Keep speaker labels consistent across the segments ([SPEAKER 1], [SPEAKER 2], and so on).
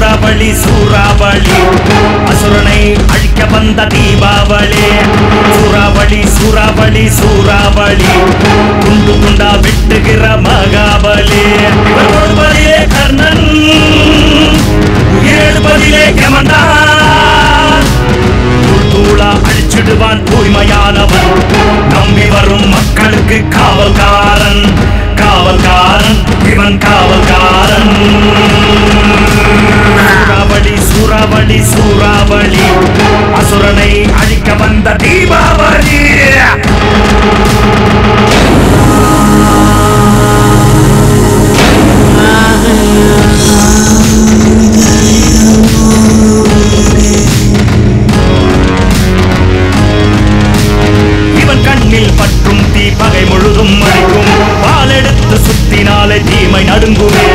[SPEAKER 1] சூறாவளி சூறாவளி அசுரனை அழிக்க வந்த தீபாவளி சூறாவளி சூறாவளி சூறாவளி குண்டு குண்டா வெட்டுகிற மகாபலி இவர் கொடுப்பதிலே கர்ணன் உயிரெழுப்பதிலே கமந்தான் தூள் தூளா அழிச்சிடுவான் தூய்மையானவன் நம்பி வரும் மக்களுக்கு காவல்காரன் காவல்காரன் இவன் காவல்காரன் சூறாவளி சூறாவளி சூறாவளி அசுரனை அழிக்க வந்த தீபாவளி இவன் கண்ணில் பற்றும் தீ பகை முழுதும் அழிக்கும் பாலெடுத்து சுத்தினாலே தீமை நடுங்குமே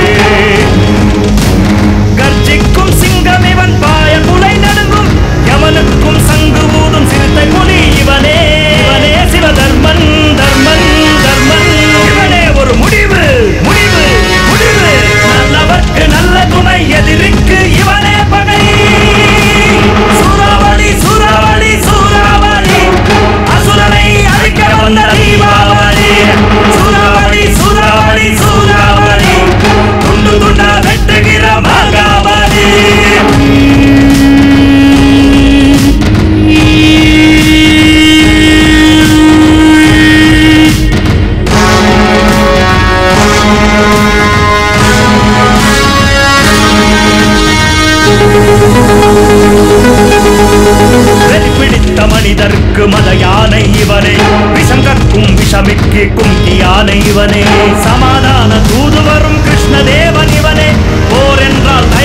[SPEAKER 1] கர்ஜிக்கும் சிங்கம் இவன் பாய புலை நடுங்கும் எவனுக்கும் சங்கு ஊதும் சிறுத்தை புலி இவனே இவனே சிவதர்மன் தர்மன் தர்மன் இவனே ஒரு முடிவு முடிவு முடிவு நல்லவர்க்கு நல்ல துணை எதிரிக்கு இவனே பகை சூறாவளி சூறாவளி சூறாவளி அசுரனை அழிக்க வந்த தீபாவளி சூறாவளி சூறாவளி சூறாவளி துண்டு துண்டா வெட்டுகிற மகாபலி வெறி பிடித்த மனிதருக்கு மத யானை இவனே விஷம் கற்கும் விஷமிக்கு குந்தி யானை இவனே சமாதான தூது வரும் கிருஷ்ணதேவன் இவனே போர் என்றால்